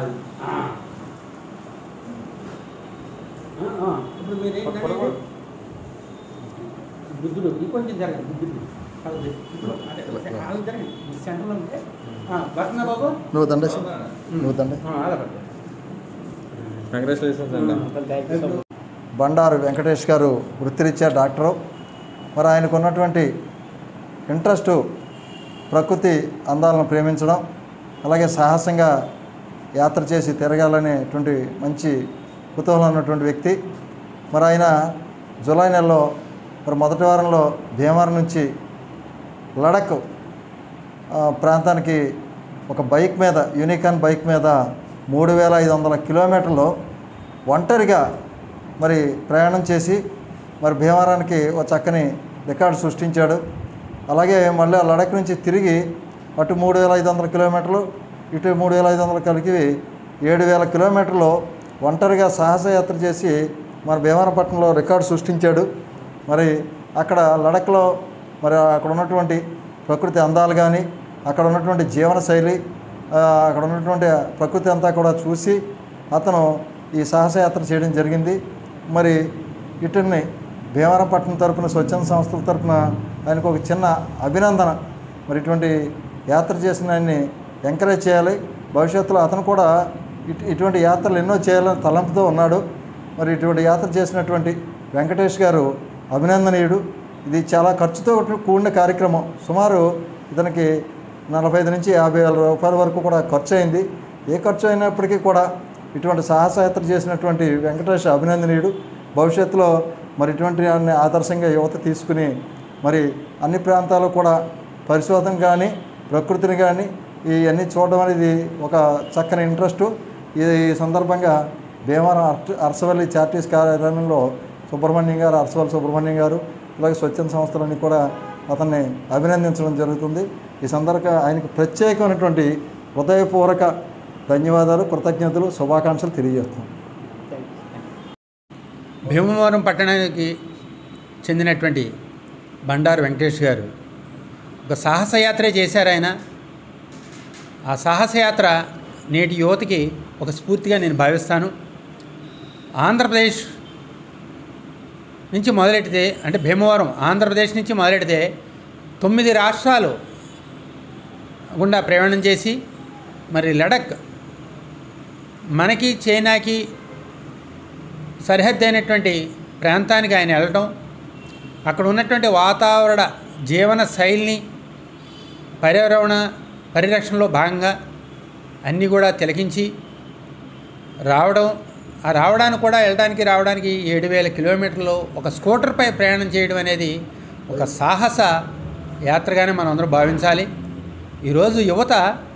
అది ఆ. ఆ, ఆ. ఇప్పుడు మీరు ఏంటంటే బుద్ధుడు ఇంకొంచెం జరగండి బుద్ధుడు కాదు, ఇప్పుడు అదే, కాలు జరగండి ఈ సెంటర్లో ఉంటే ఆ, పడుతుందా బాబు నువ్వు దండ నువ్వు దండ ఆ, అలా పట్టు. కంగ్రాచులేషన్స్ అండి బండారు వెంకటేష్ గారు వృత్తిరీత్యా డాక్టరు మరి ఆయనకు ఉన్నటువంటి ఇంట్రెస్ట్ ప్రకృతి అందాలను ప్రేమించడం అలాగే సాహసంగా యాత్ర చేసి తిరగాలనేటువంటి మంచి కుతూహలం ఉన్నటువంటి వ్యక్తి మరి ఆయన జూలై నెలలో మరి మొదటి వారంలో భీమవరం నుంచి లడక్ ఆ, ప్రాంతానికి ఒక బైక్ మీద యూనికాన్ బైక్ మీద మూడు వేల ఐదు వందల కిలోమీటర్లు ఒంటరిగా మరి ప్రయాణం చేసి మరి భీమవరానికి ఒక చక్కని రికార్డు సృష్టించాడు అలాగే మళ్ళీ ఆ లడక్ నుంచి తిరిగి అటు మూడు వేల ఐదు వందల కిలోమీటర్లు ఇటు మూడు వేల ఐదు వందల కలిగి ఏడు వేల కిలోమీటర్లు ఒంటరిగా సాహసయాత్ర చేసి మరి భీమవరపట్నంలో రికార్డు సృష్టించాడు మరి అక్కడ లడఖ్లో మరి అక్కడ ఉన్నటువంటి ప్రకృతి అందాలు కానీ అక్కడ ఉన్నటువంటి జీవన శైలి ఆ, అక్కడ ఉన్నటువంటి ప్రకృతి అంతా కూడా చూసి అతను ఈ సాహసయాత్ర చేయడం జరిగింది మరి ఇటుని భీమవరపట్నం తరపున స్వచ్ఛంద సంస్థల తరపున ఆయనకు ఒక చిన్న అభినందన మరి ఇటువంటి యాత్ర చేసిన ఆయన్ని ఎంకరేజ్ చేయాలి భవిష్యత్తులో అతను కూడా ఇటు ఇటువంటి యాత్రలు ఎన్నో చేయాలని తలంపుతో ఉన్నాడు మరి ఇటువంటి యాత్ర చేసినటువంటి వెంకటేష్ గారు అభినందనీయుడు ఇది చాలా ఖర్చుతో కూడిన కార్యక్రమం సుమారు ఇతనికి నలభై ఐదు నుంచి యాభై వేల రూపాయల వరకు కూడా ఖర్చు అయింది ఏ ఖర్చు అయినప్పటికీ కూడా ఇటువంటి సాహసయాత్ర చేసినటువంటి వెంకటేష్ అభినందనీయుడు భవిష్యత్తులో మరి ఇటువంటి వారిని ఆదర్శంగా యువత తీసుకుని మరి అన్ని ప్రాంతాలు కూడా పరిశోధన కానీ ప్రకృతిని కానీ ఇవన్నీ చూడడం అనేది ఒక చక్కని ఇంట్రెస్టు ఈ సందర్భంగా భీమవరం అర్చ అరసవల్లి చార్టీస్ కార్యాలయంలో సుబ్రహ్మణ్యం గారు అరసవల్లి సుబ్రహ్మణ్యం గారు అలాగే స్వచ్ఛంద సంస్థలన్నీ కూడా అతన్ని అభినందించడం జరుగుతుంది ఈ సందర్భంగా ఆయనకు ప్రత్యేకమైనటువంటి హృదయపూర్వక ధన్యవాదాలు కృతజ్ఞతలు శుభాకాంక్షలు తెలియజేస్తున్నాం భీమవరం పట్టణానికి చెందినటువంటి బండారు వెంకటేష్ గారు ఒక సాహసయాత్రే చేశారు ఆయన ఆ సాహసయాత్ర నేటి యువతకి ఒక స్ఫూర్తిగా నేను భావిస్తాను ఆంధ్రప్రదేశ్ నుంచి మొదలెడితే అంటే భీమవరం ఆంధ్రప్రదేశ్ నుంచి మొదలెడితే తొమ్మిది రాష్ట్రాలు గుండా ప్రయాణం చేసి మరి లడక్ మనకి చైనాకి సరిహద్దు అయినటువంటి ప్రాంతానికి ఆయన వెళ్ళటం అక్కడ ఉన్నటువంటి వాతావరణ జీవన శైలిని పర్యావరణ పరిరక్షణలో భాగంగా అన్నీ కూడా తిలకించి రావడం ఆ రావడానికి కూడా వెళ్ళడానికి రావడానికి ఏడు వేల కిలోమీటర్లు ఒక స్కూటర్పై ప్రయాణం చేయడం అనేది ఒక సాహస యాత్రగానే మనం అందరం భావించాలి ఈరోజు యువత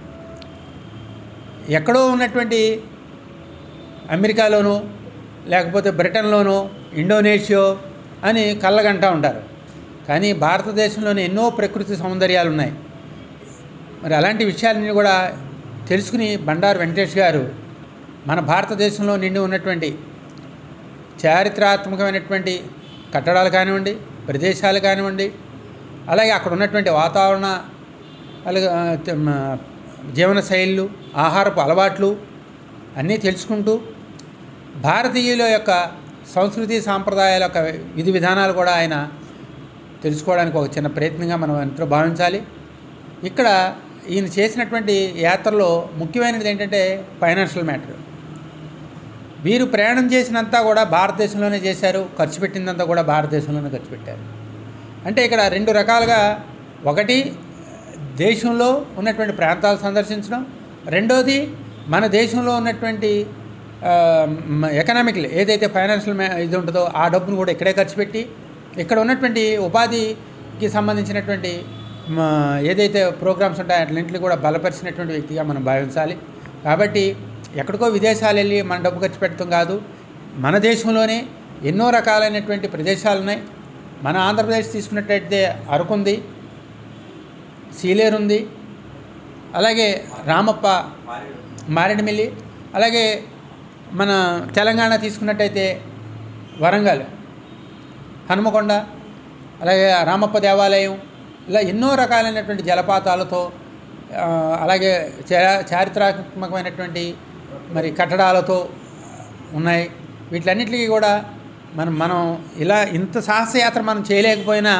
ఎక్కడో ఉన్నటువంటి అమెరికాలోనూ లేకపోతే బ్రిటన్లోనూ ఇండోనేషియో అని కళ్ళగంటా ఉంటారు కానీ భారతదేశంలోని ఎన్నో ప్రకృతి సౌందర్యాలు ఉన్నాయి మరి అలాంటి విషయాలన్నీ కూడా తెలుసుకుని బండారు వెంకటేష్ గారు మన భారతదేశంలో నిండి ఉన్నటువంటి చారిత్రాత్మకమైనటువంటి కట్టడాలు కానివ్వండి ప్రదేశాలు కానివ్వండి అలాగే అక్కడ ఉన్నటువంటి వాతావరణ అలాగే ఆ, త- మ, జీవన శైలులు ఆహారపు అలవాట్లు అన్నీ తెలుసుకుంటూ భారతీయుల యొక్క సంస్కృతి సాంప్రదాయాల యొక్క విధి విధానాలు కూడా ఆయన తెలుసుకోవడానికి ఒక చిన్న ప్రయత్నంగా మనం ఎంతో భావించాలి ఇక్కడ ఈయన చేసినటువంటి యాత్రలో ముఖ్యమైనది ఏంటంటే ఫైనాన్షియల్ మ్యాటర్ వీరు ప్రయాణం చేసినంతా కూడా భారతదేశంలోనే చేశారు ఖర్చు పెట్టిందంతా కూడా భారతదేశంలోనే ఖర్చు పెట్టారు అంటే ఇక్కడ రెండు రకాలుగా ఒకటి దేశంలో ఉన్నటువంటి ప్రాంతాలు సందర్శించడం రెండోది మన దేశంలో ఉన్నటువంటి ఎకనామికల్ ఏదైతే ఫైనాన్షియల్ మ్యా ఇది ఉంటుందో ఆ డబ్బును కూడా ఇక్కడే ఖర్చు పెట్టి ఇక్కడ ఉన్నటువంటి ఉపాధికి సంబంధించినటువంటి మ, ఏదైతే ప్రోగ్రామ్స్ ఉంటాయో అట్లన్నింటినీ కూడా బలపరిచినటువంటి వ్యక్తిగా మనం భావించాలి కాబట్టి ఎక్కడికో విదేశాలు వెళ్ళి మన డబ్బు ఖర్చు పెట్టడం కాదు మన దేశంలోనే ఎన్నో రకాలైనటువంటి ప్రదేశాలు ఉన్నాయి మన ఆంధ్రప్రదేశ్ తీసుకున్నట్టయితే అరకు ఉంది సీలేరు ఉంది అలాగే రామప్ప మారేడుమిల్లి అలాగే మన తెలంగాణ తీసుకున్నట్టయితే వరంగల్ హనుమకొండ అలాగే రామప్ప దేవాలయం ఇలా ఎన్నో రకాలైనటువంటి జలపాతాలతో ఆ, అలాగే చా- చారిత్రాత్మకమైనటువంటి మరి కట్టడాలతో ఉన్నాయి వీటిలన్నిటికీ కూడా మనం మనం ఇలా ఇంత సాహసయాత్ర మనం చేయలేకపోయినా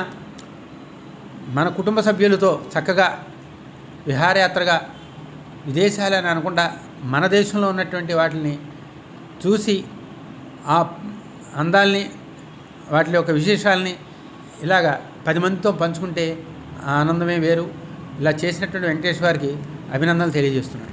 మన కుటుంబ సభ్యులతో చక్కగా విహారయాత్రగా విదేశాలని అనకుండా మన దేశంలో ఉన్నటువంటి వాటిని చూసి ఆ అందాల్ని వాటి యొక్క విశేషాలని ఇలాగా పది మందితో పంచుకుంటే ఆ ఆనందమే వేరు ఇలా చేసినటువంటి వెంకటేశ్వర వారికి అభినందనలు తెలియజేస్తున్నాను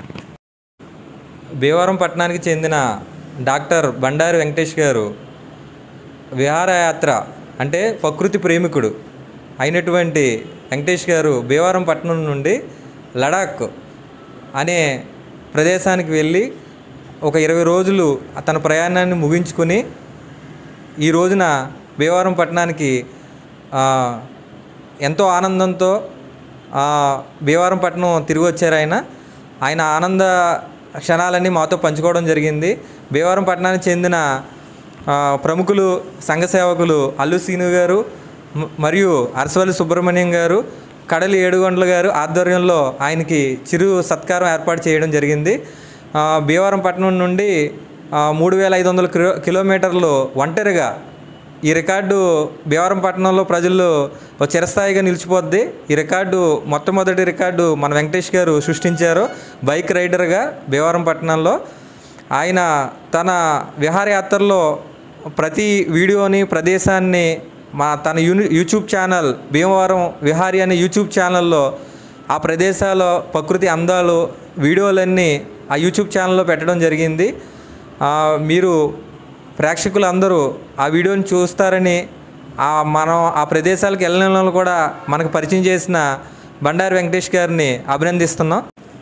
భీమవరం పట్టణానికి చెందిన డాక్టర్ బండారి వెంకటేష్ గారు విహారయాత్ర అంటే ప్రకృతి ప్రేమికుడు అయినటువంటి వెంకటేష్ గారు భీమవరం పట్టణం నుండి లడాక్ అనే ప్రదేశానికి వెళ్ళి ఒక ఇరవై రోజులు తన ప్రయాణాన్ని ముగించుకొని ఈ రోజున భీమవరం పట్టణానికి ఆ, ఎంతో ఆనందంతో ఆ, భీమవరం పట్టణం తిరిగి వచ్చారు ఆయన ఆయన ఆనంద క్షణాలన్నీ మాతో పంచుకోవడం జరిగింది భీమవరం పట్టణానికి చెందిన ఆ, ప్రముఖులు సంఘ సేవకులు అల్లు సీను గారు మ- మరియు అరసవల్లి సుబ్రహ్మణ్యం గారు కడలి ఏడుగొండల గారు ఆధ్వర్యంలో ఆయనకి చిరు సత్కారం ఏర్పాటు చేయడం జరిగింది ఆ, భీమవరం పట్టణం నుండి ఆ, మూడు వేల ఐదు వందల కిలో కిలోమీటర్లు ఒంటరిగా ఈ రికార్డు భీమవరం పట్టణంలో ప్రజల్లో ఒక చిరస్థాయిగా నిలిచిపోద్ది ఈ రికార్డు మొట్టమొదటి రికార్డు మన వెంకటేష్ గారు సృష్టించారు బైక్ రైడర్గా భీమవరం పట్టణంలో ఆయన తన విహారయాత్రలో ప్రతి వీడియోని ప్రదేశాన్ని మా తన యూని యూట్యూబ్ ఛానల్ భీమవరం విహారీ అనే యూట్యూబ్ ఛానల్లో ఆ ప్రదేశాల ప్రకృతి అందాలు వీడియోలన్నీ ఆ యూట్యూబ్ ఛానల్లో పెట్టడం జరిగింది ఆ, మీరు ప్రేక్షకులందరూ ఆ వీడియోని చూస్తారని ఆ మనం ఆ ప్రదేశాలకు వెళ్ళిన వాళ్ళు కూడా మనకు పరిచయం చేసిన బండారు వెంకటేష్ గారిని అభినందిస్తున్నాం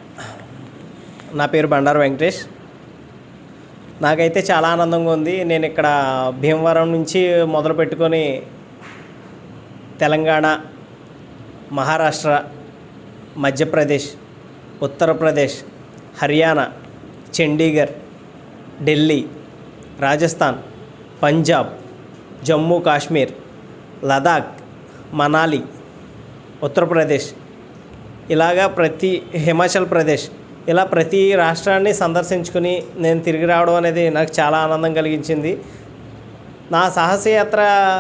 నా పేరు బండారు వెంకటేష్ నాకైతే చాలా ఆనందంగా ఉంది నేను ఇక్కడ భీమవరం నుంచి మొదలు పెట్టుకొని తెలంగాణ మహారాష్ట్ర మధ్యప్రదేశ్ ఉత్తరప్రదేశ్ హర్యానా చండీగఢ్ ఢిల్లీ రాజస్థాన్ పంజాబ్ జమ్మూ కాశ్మీర్ లదాఖ్ మనాలి ఉత్తరప్రదేశ్ ఇలాగా ప్రతి హిమాచల్ ప్రదేశ్ ఇలా ప్రతి రాష్ట్రాన్ని సందర్శించుకుని నేను తిరిగి రావడం అనేది నాకు చాలా ఆనందం కలిగించింది నా సాహసయాత్ర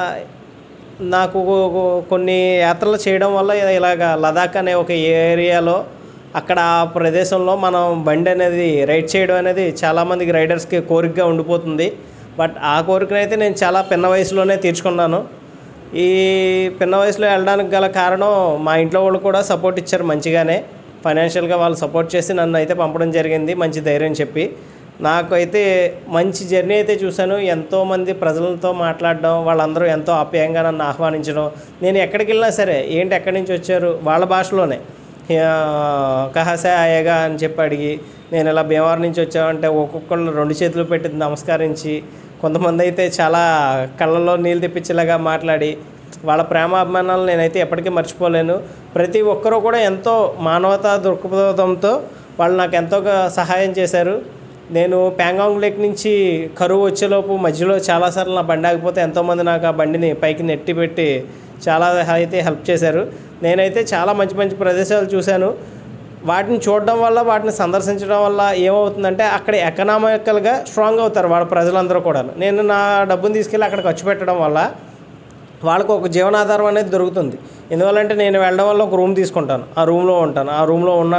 నాకు కొన్ని యాత్రలు చేయడం వల్ల ఇలాగ లదాఖ్ అనే ఒక ఏరియాలో అక్కడ ఆ ప్రదేశంలో మనం బండి అనేది రైడ్ చేయడం అనేది చాలామందికి రైడర్స్కి కోరికగా ఉండిపోతుంది బట్ ఆ కోరికనైతే నేను చాలా పిన్న వయసులోనే తీర్చుకున్నాను ఈ పిన్న వయసులో వెళ్ళడానికి గల కారణం మా ఇంట్లో వాళ్ళు కూడా సపోర్ట్ ఇచ్చారు మంచిగానే ఫైనాన్షియల్గా వాళ్ళు సపోర్ట్ చేసి నన్ను అయితే పంపడం జరిగింది మంచి ధైర్యం చెప్పి నాకైతే మంచి జర్నీ అయితే చూశాను ఎంతోమంది ప్రజలతో మాట్లాడడం వాళ్ళందరూ ఎంతో ఆప్యాయంగా నన్ను ఆహ్వానించడం నేను ఎక్కడికి వెళ్ళినా సరే ఏంటి ఎక్కడి నుంచి వచ్చారు వాళ్ళ భాషలోనే ఆ, కహాసే ఆయేగా అని చెప్పి అడిగి నేను ఇలా భీమవరం నుంచి వచ్చామంటే ఒక్కొక్కళ్ళు రెండు చేతులు పెట్టి నమస్కరించి కొంతమంది అయితే చాలా కళ్ళల్లో నీళ్ళు తెప్పించేలాగా మాట్లాడి వాళ్ళ ప్రేమాభిమానాలు నేనైతే ఎప్పటికీ మర్చిపోలేను ప్రతి ఒక్కరూ కూడా ఎంతో మానవతా దృక్పథంతో వాళ్ళు నాకు ఎంతోగా సహాయం చేశారు నేను ప్యాంగాంగ్ లేక్ నుంచి కరువు వచ్చేలోపు మధ్యలో చాలాసార్లు నా బండి ఆగిపోతే ఎంతోమంది నాకు ఆ బండిని పైకి నెట్టి పెట్టి చాలా అయితే హెల్ప్ చేశారు నేనైతే చాలా మంచి మంచి ప్రదేశాలు చూశాను వాటిని చూడడం వల్ల వాటిని సందర్శించడం వల్ల ఏమవుతుందంటే అక్కడ ఎకనామికల్గా స్ట్రాంగ్ అవుతారు వాళ్ళ ప్రజలందరూ కూడా నేను నా డబ్బుని తీసుకెళ్ళి అక్కడ ఖర్చు పెట్టడం వల్ల వాళ్ళకు ఒక జీవనాధారం అనేది దొరుకుతుంది ఎందువల్లంటే నేను వెళ్ళడం వల్ల ఒక రూమ్ తీసుకుంటాను ఆ రూమ్లో ఉంటాను ఆ రూమ్లో ఉన్న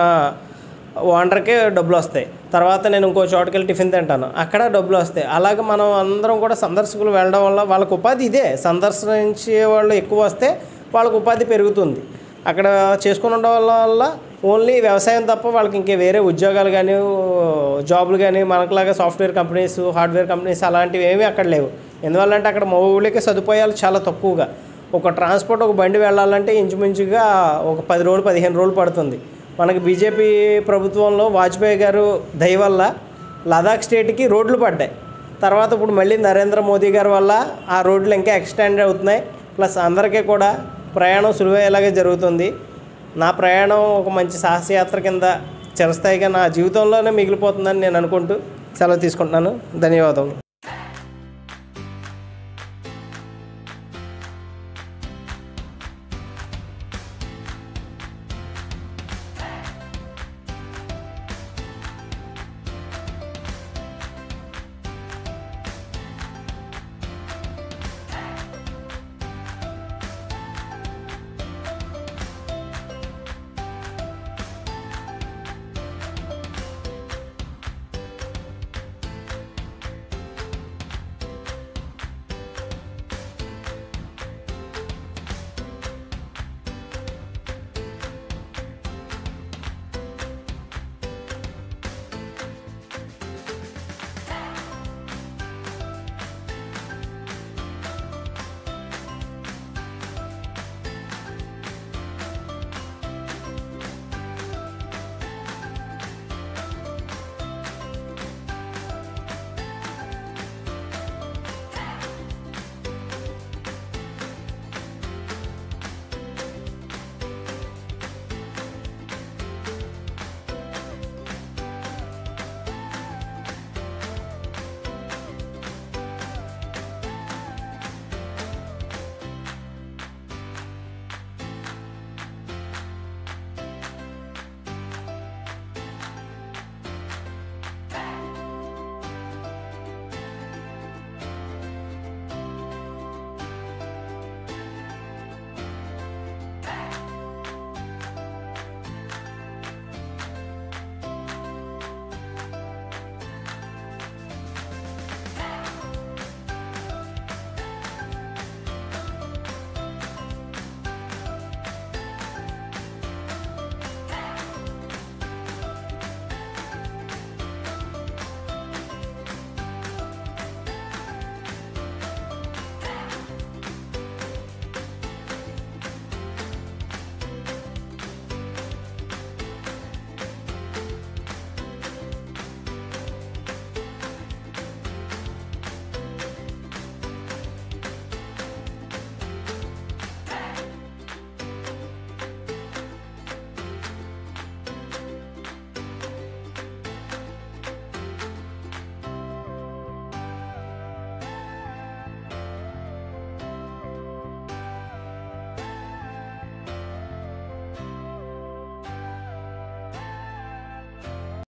ఓనర్కే డబ్బులు వస్తాయి తర్వాత నేను ఇంకో చోటుకి వెళ్ళి టిఫిన్ తింటాను అక్కడ డబ్బులు వస్తాయి అలాగే మనం అందరం కూడా సందర్శకులు వెళ్ళడం వల్ల వాళ్ళకు ఉపాధి ఇదే సందర్శించే వాళ్ళు ఎక్కువ వస్తే వాళ్ళకు ఉపాధి పెరుగుతుంది అక్కడ చేసుకుని ఉండడం వల్ల ఓన్లీ వ్యవసాయం తప్ప వాళ్ళకి ఇంకే వేరే ఉద్యోగాలు కానీ జాబులు కానీ మనకులాగా సాఫ్ట్వేర్ కంపెనీస్ హార్డ్వేర్ కంపెనీస్ అలాంటివి ఏమీ అక్కడ లేవు ఎందువల్లంటే అక్కడ మౌలిక సదుపాయాలు చాలా తక్కువగా ఒక ట్రాన్స్పోర్ట్ ఒక బండి వెళ్ళాలంటే ఇంచుమించుగా ఒక పది రోజులు పదిహేను రోజులు పడుతుంది మనకి బీజేపీ ప్రభుత్వంలో వాజ్పేయి గారు దయ వల్ల లదాఖ్ స్టేట్కి రోడ్లు పడ్డాయి తర్వాత ఇప్పుడు మళ్ళీ నరేంద్ర మోదీ గారి వల్ల ఆ రోడ్లు ఇంకా ఎక్స్టెండ్ అవుతున్నాయి ప్లస్ అందరికీ కూడా ప్రయాణం సులువయ్యేలాగే జరుగుతుంది నా ప్రయాణం ఒక మంచి సాహసయాత్ర కింద చిరస్థాయిగా నా జీవితంలోనే మిగిలిపోతుందని నేను అనుకుంటూ సెలవు తీసుకుంటున్నాను ధన్యవాదములు